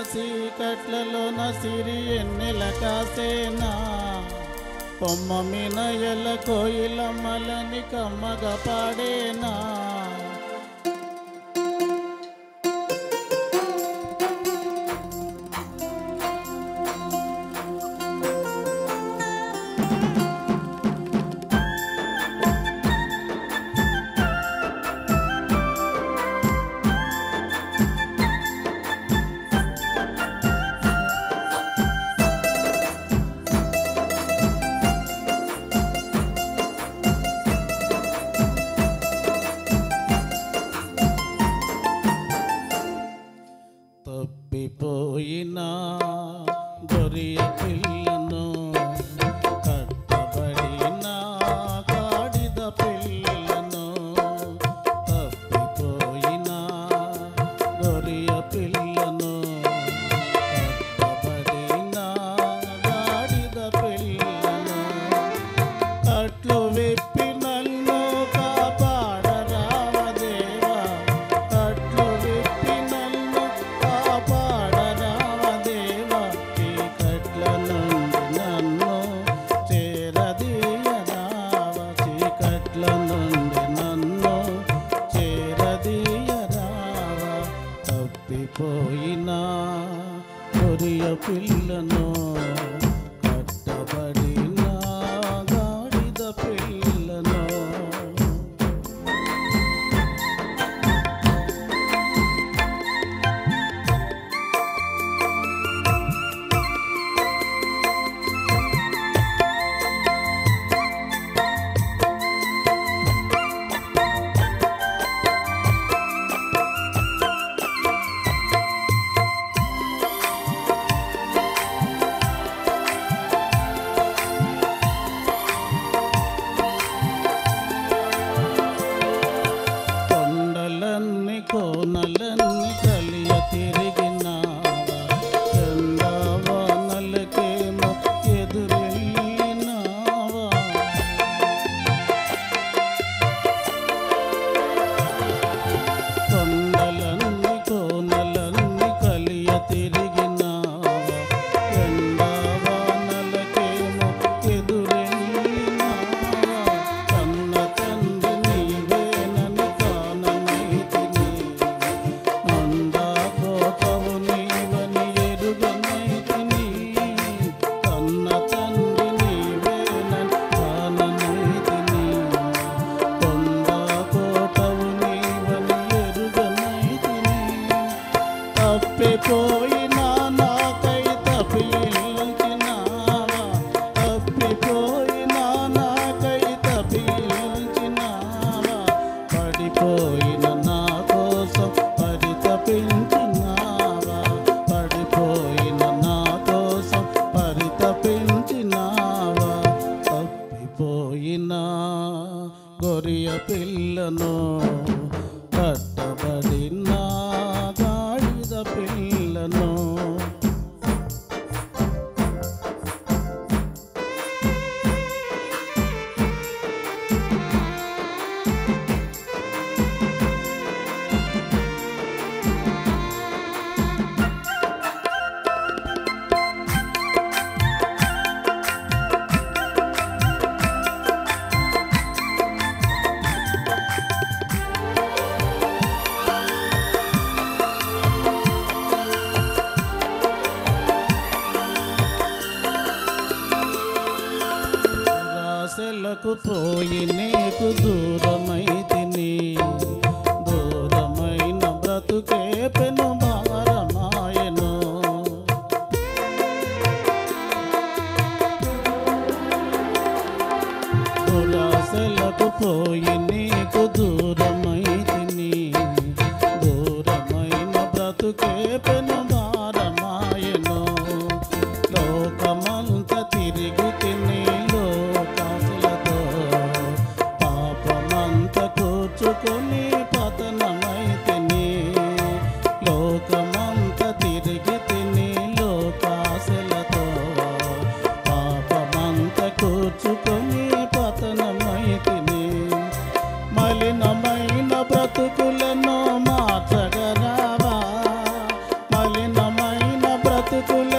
చీకట్లలోన సిరి ఎన్నెల కాసేనా కొమ్మ మినయల కోయిలమ్మలని కమ్మగా పాడేనా తప్పిపోయిన గొరియ పిల్లను కట్టబడిన కాడిద పిల్లను తప్పిపోయిన గొరియ పిల్లను కట్టబడిన గాడిద పిల్లను అట్లు విప్పి నన్ను కాపాడరావ దేవా అట్లు విప్పి నన్ను కాపాడరావ దేవా ఈ కట్ల నుండి నన్ను చేరదీయరావ చీకట్ల నుండి నన్ను చేరదీయరావ తప్పిపోయిన కొరియ పిల్లను కట్టబడిన గాడిద పిల్లను కొండలన్నీ కోనలన్నీ కలియ తిరిగినావా చందావానలకేమో ఎదురెళ్ళినావా కొండలన్నీ కోనలన్నీ కలియ తిరిగినావా ఎండావానలకేమో ఎదురెళ్ళినావా కన్న తండ్రి నీవేనని కాననైతిని అందా కోటవు నీవని ఎరుగనైతిని కన్న తండ్రి నీవేనని కాననైతిని కొండా కోటవు నీవని ఎరుగనైతిని తప్పిపోయినా నాకై తప్పించినావా తప్పిపోయినా నాకై తప్పించినావా పడిపోయిన నా కోసం పరితపించినావా పడిపోయిన నా కోసం పరితపించినావా తప్పిపోయిన గొరియ పిల్లను కట్టబడిన గాడిద పిల్లను రాసెలకు పోయి నీకు దూరమైతిని దూరమైన బ్రతుకే పెను భారమాయను దురాశలకు పోయి నీకు దూరమైతిని దూరమైన బ్రతుకే పెను భారమాయను లోకమంత తిరిగి తిని లోకాసులతో పాపమంత కూర్చుకొని పతనమైతిని లోకమంత తిరిగి తిని లోకాసులతో పాపమంత కూర్చుకొని పతనమైతిని మలినమైన బ్రతుకులను మార్చగరావా మలిన బ్రతుకుల